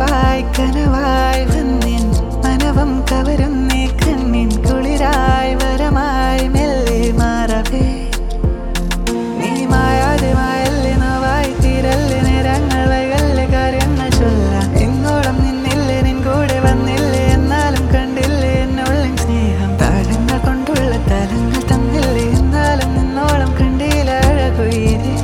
നിലവായി കനവായി വന്നിൻ മനവം കവരുന്നേ കണ്ണിൻ കുളിരായി വരമായി മെല്ലെ മാറവേ നീ മായാതെ മായല്ലേ നോവായി തീരല്ലേ നിറങ്ങൾ വൈകല്ലേ കാര്യങ്ങൾ ചൊല്ലാം ഇങ്ങോളം നിന്നില്ലേ നിൻ കൂടെ വന്നില്ലേ എന്നാലും കണ്ടില്ലേ എന്നുള്ളിൻ സ്നേഹം താരങ്ങൾ കൊണ്ടുള്ള തലങ്ങൾ തന്നില്ലേ എന്നാലും നിന്നോളം കണ്ടില്ല അഴകുയിരേ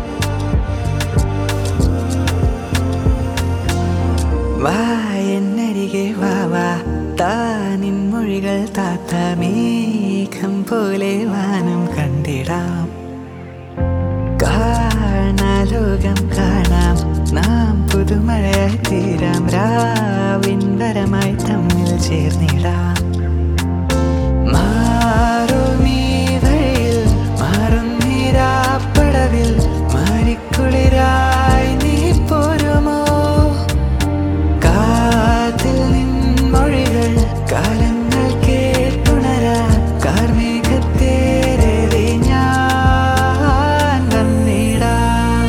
വാ എന്നരികെ വാ വാ താനിൻ മൊഴികൾ താത്ത മേഘം പോലെ വാനം കണ്ടിടാം കാണാലോകം കാണാം നാം പുതുമഴയായി തീരാം രാവിൻ വരമായി തമ്മിൽ ചേർന്നിടാം മാറുമീ വഴിയിൽ മാറുന്നീരാപ്പടവിൽ മാറിക്കുളിരായി നീ പോരുമോ കാതിൽ നിൻ മൊഴികൾ കാലങ്ങൾ കേട്ടുണരാ കാർമേഘത്തേരേറി ഞാൻ വന്നിടാം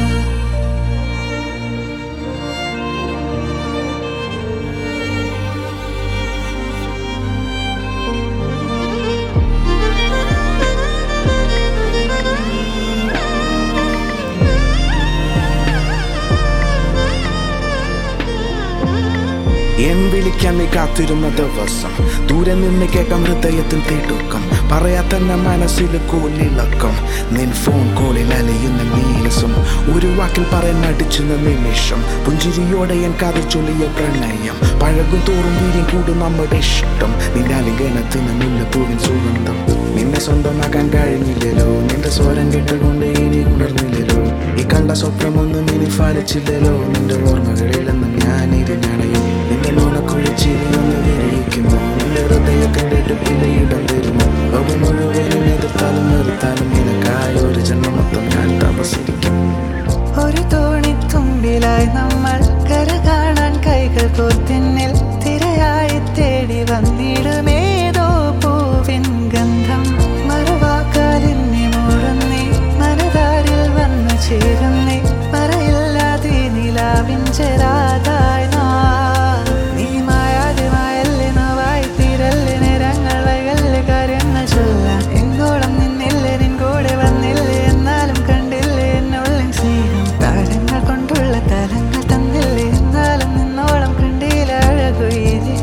എൻ വിളിക്കാൻ നീ കാത്തിരുന്ന ദിവസം ദൂരെ നിന്ന് കേൾക്കാം ഹൃദയത്തിൽ തിടുക്കം പറയാത്തന്നെ മനസ്സിൽ കൂലിളക്കം നിൻ ഫോൺ കോളിൽ അലയുന്ന നീലസം ഒരു വാക്കിൽ പറയാൻ അടിച്ചുന്ന നിമിഷം പുഞ്ചിരിയോടെ എൻ കഥ ചൊല്ലിയ പ്രണയം പഴകും തോറും വീര്യം കൂടും നമ്മുടെ ഇഷ്ടം നിന്റെ അലിംഗനത്തിന് മുല്ലപ്പൂവിൻ സുഗന്ധം നിന്നെ സ്വന്തമാക്കാൻ കഴിഞ്ഞില്ലല്ലോ നിന്റെ സ്വരം കേട്ടുകൊണ്ട് ഇനി ഉണർന്നില്ലല്ലോ ഈ കണ്ട സ്വപ്നമൊന്നും ഇനി ഫലിച്ചില്ലല്ലോ നിന്റെ ഓർമ്മകളിലെന്നും ഞാൻ ഇരുന്നണയും നിന്റെ നോണക്കുഴിച്ചിരി ഒന്ന് വിരിയിക്കുമോ നിന്റെ ഹൃദയത്തിന്റെ ഇടുപ്പിലെ ഇടം തരുമോ ലോകം മുഴുവനും എതിർത്താലും നിർത്താനും നിനക്കായ ഒരു ജന്മം മൊത്തം ഞാൻ തപസിരിക്കും ഒരു തോണിത്തുമ്പിലായി നമ്മൾ കര കാണാൻ കൈകൾ കോർത്തിന്നിൽ തിരയായി തേടി വന്നിടുമേതോ പൂവിൻ ഗന്ധം മറുവാക്കാലിന്നെ മൂടുന്നേ മനതാരിൽ വന്നു ചേരുന്നേ മറയില്ലാതെ നിലാവിൻ ചെറാതായി നാം. നീ മായാതെ മായല്ലേ നോവായി തീരല്ലേ നിറങ്ങൾ വൈകല്ലേ കാര്യങ്ങൾ ചൊല്ലാം എങ്ങോളം നിന്നില്ലേ നിൻ കൂടെ വന്നില്ലേ എന്നാലും കണ്ടില്ലേ എന്നുള്ളിൻ സ്നേഹം താരങ്ങൾ കൊണ്ടുള്ള തലങ്ങൾ തന്നില്ലേ എന്നാലും നിന്നോളം കണ്ടില്ല അഴകുയിരേ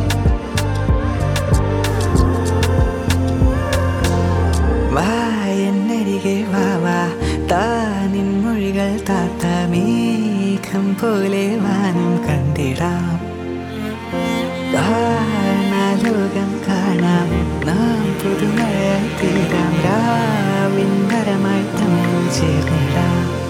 വാ എന്നരികെ വാ വാ താനിൻ മൊഴികൾ താത്ത മേഘം പോലെ വാനം കണ്ടിടാം കാണാലോകം കാണാം നാം പുതുമഴയായി തീരാം രാവിൻ വരമായി തമ്മിൽ ചേർന്നിടാം